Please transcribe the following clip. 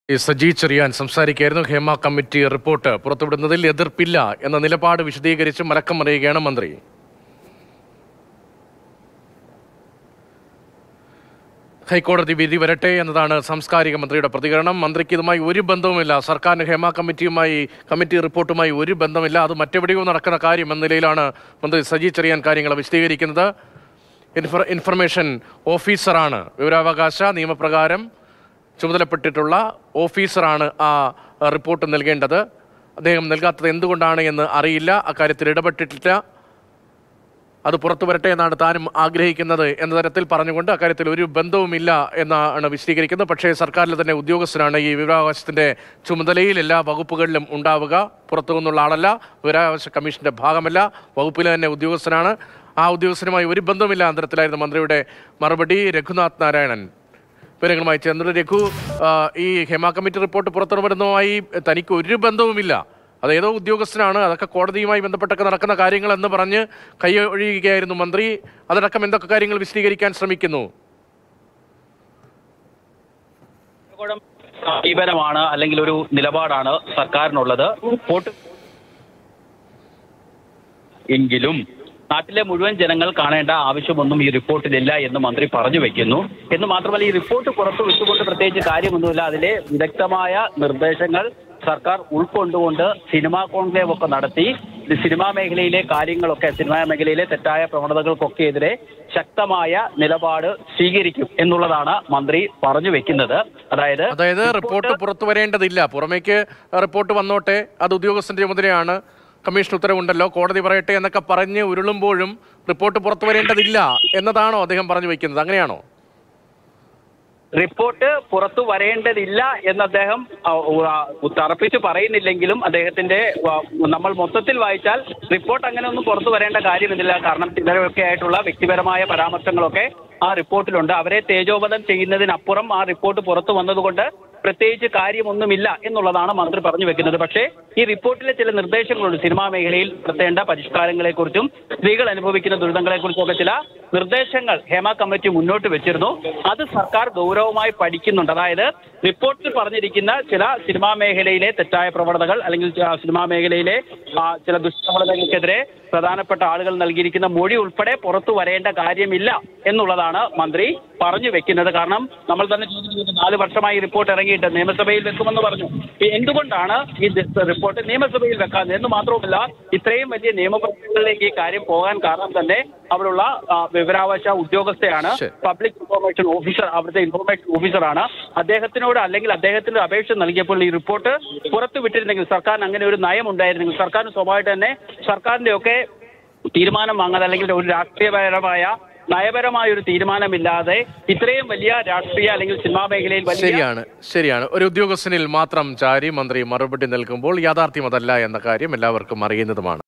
ഈ സജി ചെറിയാൻ സംസാരിക്കുകയായിരുന്നു Hema committee report പുറത്തുവിടുന്നതിൽ എതിർപ്പില്ല എന്ന നിലപാട് വിശദീകരിച്ച് മലക്കം അറിയുകയാണ് മന്ത്രി ഹൈക്കോടതി വിധി വരട്ടെ എന്നതാണ് സാംസ്കാരിക മന്ത്രിയുടെ പ്രതികരണം മന്ത്രിക്ക് ഇതുമായി ഒരു ബന്ധവുമില്ല സർക്കാരിന് ഹേമ കമ്മിറ്റിയുമായി കമ്മിറ്റി റിപ്പോർട്ടുമായി ഒരു ബന്ധമില്ല അത് മറ്റെവിടെയോ നടക്കുന്ന കാര്യം എന്ന നിലയിലാണ് മന്ത്രി സജി ചെറിയാൻ കാര്യങ്ങൾ വിശദീകരിക്കുന്നത് ഇൻഫർ ഇൻഫർമേഷൻ ഓഫീസറാണ് വിവരാവകാശ നിയമപ്രകാരം ചുമതലപ്പെട്ടിട്ടുള്ള ഓഫീസറാണ് ആ റിപ്പോർട്ട് നൽകേണ്ടത് അദ്ദേഹം നൽകാത്തത് എന്തുകൊണ്ടാണ് എന്ന് അറിയില്ല അക്കാര്യത്തിൽ ഇടപെട്ടിട്ടില്ല അത് പുറത്തു വരട്ടെ എന്നാണ് താനും ആഗ്രഹിക്കുന്നത് എന്ന തരത്തിൽ പറഞ്ഞുകൊണ്ട് അക്കാര്യത്തിൽ ഒരു ബന്ധവുമില്ല എന്നാണ് വിശദീകരിക്കുന്നത് പക്ഷേ സർക്കാരിലെ തന്നെ ഉദ്യോഗസ്ഥനാണ് ഈ വിവരാവകാശത്തിന്റെ ചുമതലയിൽ എല്ലാ വകുപ്പുകളിലും ഉണ്ടാവുക പുറത്തു നിന്നുള്ള ആളല്ല വിവരാവകാശ കമ്മീഷന്റെ ഭാഗമല്ല വകുപ്പിലെ തന്നെ ഉദ്യോഗസ്ഥനാണ് ആ ഉദ്യോഗസ്ഥനുമായി ഒരു ബന്ധവുമില്ല എന്ന തരത്തിലായിരുന്നു മന്ത്രിയുടെ മറുപടി രഘുനാഥ് നാരായണൻ വിവരങ്ങളുമായി ചേർന്നത് രഘു ആ, ഈ ഹേമ കമ്മിറ്റി റിപ്പോർട്ട് പുറത്തുവരുന്നതുമായി തനിക്ക് ഒരു ബന്ധവുമില്ല അത് ഏതോ ഉദ്യോഗസ്ഥനാണ് അതൊക്കെ കോടതിയുമായി ബന്ധപ്പെട്ടൊക്കെ നടക്കുന്ന കാര്യങ്ങൾ എന്ന് പറഞ്ഞ് കൈ ഒഴിയുകയായിരുന്നു മന്ത്രി അതടക്കം എന്തൊക്കെ കാര്യങ്ങൾ വിശദീകരിക്കാൻ ശ്രമിക്കുന്നു ഭരണകൂടം സമീപനമാണ് അല്ലെങ്കിൽ ഒരു നിലപാടാണ് സർക്കാരിനുള്ളത് വോട്ട് എങ്കിലും നാട്ടിലെ മുഴുവൻ ജനങ്ങൾ കാണേണ്ട ആവശ്യമൊന്നും ഈ റിപ്പോർട്ടിലില്ല എന്ന് മന്ത്രി പറഞ്ഞു വെക്കുന്നു എന്ന് മാത്രമല്ല ഈ റിപ്പോർട്ട് പുറത്തു വിട്ടുകൊണ്ട് പ്രത്യേകിച്ച് കാര്യമൊന്നുമില്ല അതിലെ വിദഗ്ധമായ നിർദ്ദേശങ്ങൾ സർക്കാർ ഉൾക്കൊണ്ടുകൊണ്ട് സിനിമാ കോൺക്ലേവ് ഒക്കെ നടത്തി ഇത് സിനിമാ മേഖലയിലെ കാര്യങ്ങളൊക്കെ സിനിമാ മേഖലയിലെ തെറ്റായ പ്രവണതകൾക്കൊക്കെ എതിരെ ശക്തമായ നിലപാട് സ്വീകരിക്കും എന്നുള്ളതാണ് മന്ത്രി പറഞ്ഞു വെക്കുന്നത് അതായത് അതായത് റിപ്പോർട്ട് പുറത്തു വരേണ്ടതില്ല പുറമേക്ക് റിപ്പോർട്ട് വന്നോട്ടെ അത് ഉദ്യോഗസ്ഥന്റെ ചുമതലയാണ് കമ്മീഷൻ ഉത്തരവുണ്ടല്ലോ കോടതി പറയട്ടെ എന്നൊക്കെ പറഞ്ഞ് ഉരുളുമ്പോഴും റിപ്പോർട്ട് പുറത്തു വരേണ്ടതില്ല എന്നതാണോ അദ്ദേഹം പറഞ്ഞു വയ്ക്കുന്നത് അങ്ങനെയാണോ റിപ്പോർട്ട് പുറത്തു വരേണ്ടതില്ല എന്ന് അദ്ദേഹം ആ, ആ, തറപ്പിച്ച് പറയുന്നില്ലെങ്കിലും അദ്ദേഹത്തിന്റെ ആ, നമ്മൾ മൊത്തത്തിൽ വായിച്ചാൽ റിപ്പോർട്ട് അങ്ങനെ ഒന്നും പുറത്തു വരേണ്ട കാര്യമില്ല കാരണം ചിലരൊക്കെ ആയിട്ടുള്ള വ്യക്തിപരമായ പരാമർശങ്ങളൊക്കെ ആ റിപ്പോർട്ടിലുണ്ട് അവരെ തേജോവധം ചെയ്യുന്നതിനപ്പുറം ആ റിപ്പോർട്ട് പുറത്തു വന്നതുകൊണ്ട് പ്രത്യേകിച്ച് കാര്യമൊന്നുമില്ല എന്നുള്ളതാണ് മന്ത്രി പറഞ്ഞു വെക്കുന്നത് പക്ഷേ ഈ റിപ്പോർട്ടിലെ ചില നിർദ്ദേശങ്ങളുണ്ട് സിനിമാ മേഖലയിൽ നടത്തേണ്ട പരിഷ്കാരങ്ങളെക്കുറിച്ചും സ്ത്രീകൾ അനുഭവിക്കുന്ന ദുരിതങ്ങളെക്കുറിച്ചും ഒക്കെ ചില നിർദ്ദേശങ്ങൾ ഹേമ കമ്മിറ്റി മുന്നോട്ട് വെച്ചിരുന്നു അത് സർക്കാർ ഗൗരവമായി പഠിക്കുന്നുണ്ട് അതായത് റിപ്പോർട്ടിൽ പറഞ്ഞിരിക്കുന്ന ചില സിനിമാ മേഖലയിലെ തെറ്റായ പ്രവണതകൾ അല്ലെങ്കിൽ ച- സിനിമാ മേഖലയിലെ ആ, ചില ദുഷ്പ്രവണതകൾക്കെതിരെ പ്രധാനപ്പെട്ട ആളുകൾ നൽകിയിരിക്കുന്ന മൊഴി ഉൾപ്പെടെ പുറത്തു വരേണ്ട കാര്യമില്ല എന്നുള്ളതാണ് മന്ത്രി പറഞ്ഞു വെക്കുന്നത് കാരണം നമ്മൾ തന്നെ ചോദിക്കുന്നത് നാല് വർഷമായി ഈ റിപ്പോർട്ട് ഇറങ്ങിയിട്ട് നിയമസഭയിൽ വെക്കുമെന്ന് പറഞ്ഞു ഈ എന്തുകൊണ്ടാണ് ഈ ദി- റിപ്പോർട്ട് നിയമസഭയിൽ വെക്കാത്തത് എന്ന് മാത്രവുമല്ല ഇത്രയും വലിയ നിയമപ്രക്രിയകളിലേക്ക് ഈ കാര്യം പോകാൻ കാരണം തന്നെ അവിടെയുള്ള ആ, വിവരാവകാശ ഉദ്യോഗസ്ഥയാണ് ശരി. പബ്ലിക് ഇൻഫർമേഷൻ ഓഫീസർ അവിടുത്തെ ഇൻഫർമേഷൻ ഓഫീസറാണ് അദ്ദേഹത്തിനോട് അല്ലെങ്കിൽ അദ്ദേഹത്തിന് അപേക്ഷ നൽകിയപ്പോൾ ഈ റിപ്പോർട്ട് പുറത്തു വിട്ടിരുന്നെങ്കിൽ സർക്കാരിന് അങ്ങനെ ഒരു നയം ഉണ്ടായിരുന്നെങ്കിൽ സർക്കാരിന് സ്വാഭാവികമായിട്ട് തന്നെ സർക്കാരിന്റെ ഒക്കെ തീരുമാനം വാങ്ങാതെ അല്ലെങ്കിൽ ഒരു രാഷ്ട്രീയപരമായ നയപരമായ ഒരു തീരുമാനമില്ലാതെ ഇത്രയും വലിയ രാഷ്ട്രീയ അല്ലെങ്കിൽ സിനിമാ മേഖലയിൽ വലിയ ശരിയാണ് ശരിയാണ് ഒരു ഉദ്യോഗസ്ഥനിൽ മാത്രം ചാരി മന്ത്രി മറുപടി നൽകുമ്പോൾ യാഥാർത്ഥ്യം അതല്ല എന്ന കാര്യം എല്ലാവർക്കും അറിയുന്നതുമാണ്